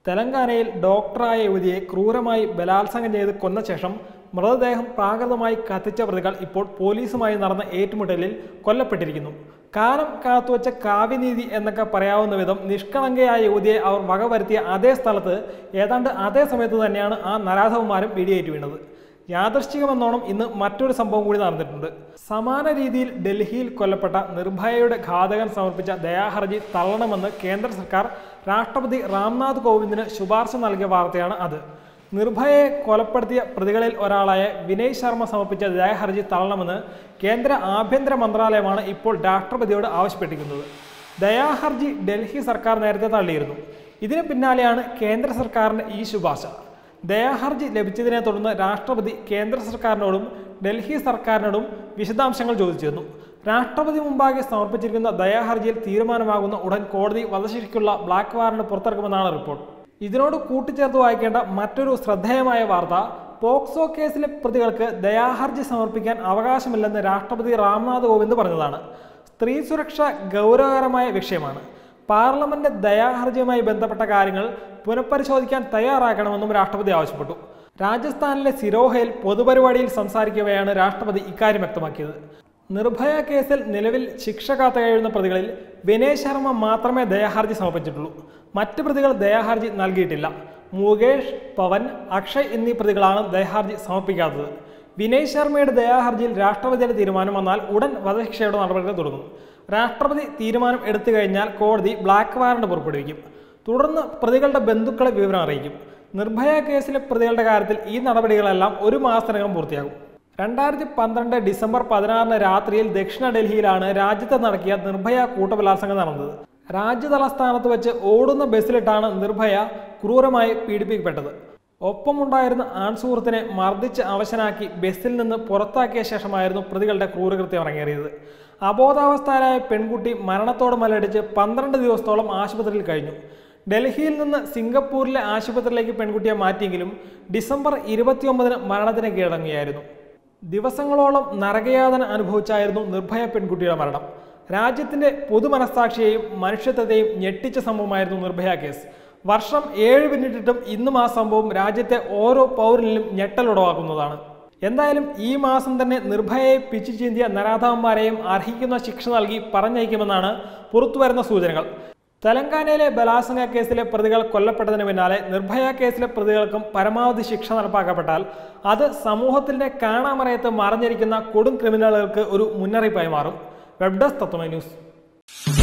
തെലങ്കാനയിൽ ഡോക്ടറായ യുവതിയെ ക്രൂരമായി ബലാത്സംഗം ചെയ്ത് കൊന്ന ശേഷം മൃതദേഹം പ്രാകൃതമായി കത്തിച്ച പ്രതികൾ ഇപ്പോൾ പോലീസുമായി നടന്ന ഏറ്റുമുട്ടലിൽ കൊല്ലപ്പെട്ടിരിക്കുന്നു കാലം കാത്തുവച്ച കാവ്യനീതി എന്നൊക്കെ പറയാവുന്ന വിധം നിഷ്കളങ്കയായ യുവതിയെ അവർ വകവരുത്തിയ അതേ സ്ഥലത്ത് ഏതാണ്ട് അതേ സമയത്ത് തന്നെയാണ് ആ നരാധവന്മാരും വെടിയേറ്റ് വീണത് യാദൃശ്ചികമെന്നോണം ഇന്ന് മറ്റൊരു സംഭവം കൂടി നടന്നിട്ടുണ്ട് സമാന രീതിയിൽ ഡൽഹിയിൽ കൊല്ലപ്പെട്ട നിർഭയയുടെ ഘാതകൻ സമർപ്പിച്ച ദയാഹർജി തള്ളണമെന്ന് കേന്ദ്ര സർക്കാർ രാഷ്ട്രപതി രാംനാഥ് കോവിന്ദിന് ശുപാർശ നൽകിയ വാർത്തയാണ് അത് നിർഭയയെ കൊലപ്പെടുത്തിയ പ്രതികളിൽ ഒരാളായ വിനയ് ശർമ്മ സമർപ്പിച്ച ദയാഹർജി തള്ളണമെന്ന് കേന്ദ്ര ആഭ്യന്തര മന്ത്രാലയമാണ് ഇപ്പോൾ രാഷ്ട്രപതിയോട് ആവശ്യപ്പെട്ടിരിക്കുന്നത് ദയാഹർജി ഡൽഹി സർക്കാർ നേരത്തെ തള്ളിയിരുന്നു ഇതിന് പിന്നാലെയാണ് കേന്ദ്ര സർക്കാരിന്റെ ഈ ശുപാർശ ദയാഹർജി ലഭിച്ചതിനെ തുടർന്ന് രാഷ്ട്രപതി കേന്ദ്ര സർക്കാരിനോടും ഡൽഹി സർക്കാരിനോടും വിശദാംശങ്ങൾ ചോദിച്ചിരുന്നു രാഷ്ട്രപതി മുമ്പാകെ സമർപ്പിച്ചിരിക്കുന്ന ദയാഹർജിയിൽ തീരുമാനമാകുന്ന ഉടൻ കോടതി വധശിക്ഷയ്ക്കുള്ള ബ്ലാക്ക് വാറന്റ് പുറത്തിറക്കുമെന്നാണ് റിപ്പോർട്ട് ഇതിനോട് കൂട്ടിച്ചേർത്ത് വായിക്കേണ്ട മറ്റൊരു ശ്രദ്ധേയമായ വാർത്ത പോക്സോ കേസിലെ പ്രതികൾക്ക് ദയാഹർജി സമർപ്പിക്കാൻ അവകാശമില്ലെന്ന് രാഷ്ട്രപതി രാംനാഥ് കോവിന്ദ് പറഞ്ഞതാണ് സ്ത്രീ സുരക്ഷ ഗൗരവകരമായ വിഷയമാണ് പാർലമെന്റ് ദയാഹർജിയുമായി ബന്ധപ്പെട്ട കാര്യങ്ങൾ പുനഃപരിശോധിക്കാൻ തയ്യാറാക്കണമെന്നും രാഷ്ട്രപതി ആവശ്യപ്പെട്ടു രാജസ്ഥാനിലെ സിരോഹയിൽ പൊതുപരിപാടിയിൽ സംസാരിക്കവെയാണ് രാഷ്ട്രപതി ഇക്കാര്യം വ്യക്തമാക്കിയത് നിർഭയ കേസിൽ നിലവിൽ ശിക്ഷ കാത്തു കഴിയുന്ന പ്രതികളിൽ വിനയ് ശർമ്മ മാത്രമേ ദയാഹർജി സമർപ്പിച്ചിട്ടുള്ളൂ മറ്റ് പ്രതികൾ ദയാഹർജി നൽകിയിട്ടില്ല മുകേഷ് പവൻ അക്ഷയ് എന്നീ പ്രതികളാണ് ദയാഹർജി സമർപ്പിക്കാത്തത് വിനയ് ശർമ്മയുടെ ദയാഹർജിയിൽ രാഷ്ട്രപതിയുടെ തീരുമാനം വന്നാൽ ഉടൻ വധശിക്ഷയുടെ നടപടികൾ തുടങ്ങും രാഷ്ട്രപതി തീരുമാനം എടുത്തു കഴിഞ്ഞാൽ കോടതി ബ്ലാക്ക് വാറണ്ട് പുറപ്പെടുവിക്കും തുടർന്ന് പ്രതികളുടെ ബന്ധുക്കളെ വിവരം അറിയിക്കും നിർഭയ കേസിലെ പ്രതികളുടെ കാര്യത്തിൽ ഈ നടപടികളെല്ലാം ഒരു മാസത്തിനകം പൂർത്തിയാകും രണ്ടായിരത്തി പന്ത്രണ്ട് ഡിസംബർ പതിനാറിന് രാത്രിയിൽ ദക്ഷിണ ഡൽഹിയിലാണ് രാജ്യത്ത് നടക്കിയ നിർഭയ കൂട്ടബലാത്സംഗം നടന്നത് രാജ്യതലസ്ഥാനത്ത് വെച്ച് ഓടുന്ന ബസ്സിലിട്ടാണ് നിർഭയ ക്രൂരമായി പീഡിപ്പിക്കപ്പെട്ടത് ഒപ്പമുണ്ടായിരുന്ന ആൺസുഹൃത്തിനെ മർദ്ദിച്ച് അവശനാക്കി ബസ്സിൽ നിന്ന് പുറത്താക്കിയ ശേഷമായിരുന്നു പ്രതികളുടെ ക്രൂരകൃത്യം അരങ്ങേറിയത് അബോധാവസ്ഥയിലായ പെൺകുട്ടി മരണത്തോട് മലടിച്ച് പന്ത്രണ്ട് ദിവസത്തോളം ആശുപത്രിയിൽ കഴിഞ്ഞു ഡൽഹിയിൽ നിന്ന് സിംഗപ്പൂരിലെ ആശുപത്രിയിലേക്ക് പെൺകുട്ടിയെ മാറ്റിയെങ്കിലും ഡിസംബർ ഇരുപത്തിയൊമ്പതിന് മരണത്തിന് കീഴടങ്ങിയായിരുന്നു ദിവസങ്ങളോളം നരകയാതന അനുഭവിച്ചായിരുന്നു നിർഭയ പെൺകുട്ടിയുടെ മരണം രാജ്യത്തിന്റെ പൊതുമനസ്സാക്ഷിയെയും മനുഷ്യത്വത്തെയും ഞെട്ടിച്ച സംഭവമായിരുന്നു നിർഭയ കേസ് വർഷം ഏഴ് പിന്നിട്ടിട്ടും ഇന്നും ആ സംഭവം രാജ്യത്തെ ഓരോ പൗരനിലും ഞെട്ടലുടവാക്കുന്നതാണ് എന്തായാലും ഈ മാസം തന്നെ നിർഭയയെ പിച്ചു ചീന്തിയ നരാധവന്മാരെയും അർഹിക്കുന്ന ശിക്ഷ നൽകി പറഞ്ഞയക്കുമെന്നാണ് പുറത്തുവരുന്ന സൂചനകൾ തെലങ്കാനയിലെ ബലാത്സംഗ കേസിലെ പ്രതികൾ കൊല്ലപ്പെട്ടതിന് പിന്നാലെ നിർഭയ കേസിലെ പ്രതികൾക്കും പരമാവധി ശിക്ഷ നടപ്പാക്കപ്പെട്ടാൽ അത് സമൂഹത്തിന്റെ കാണാമറയത്ത് മറഞ്ഞിരിക്കുന്ന കൊടും ക്രിമിനലുകൾക്ക് ഒരു മുന്നറിയിപ്പായി മാറും വെബ് ഡെസ്ക് തത്വമൈ ന്യൂസ്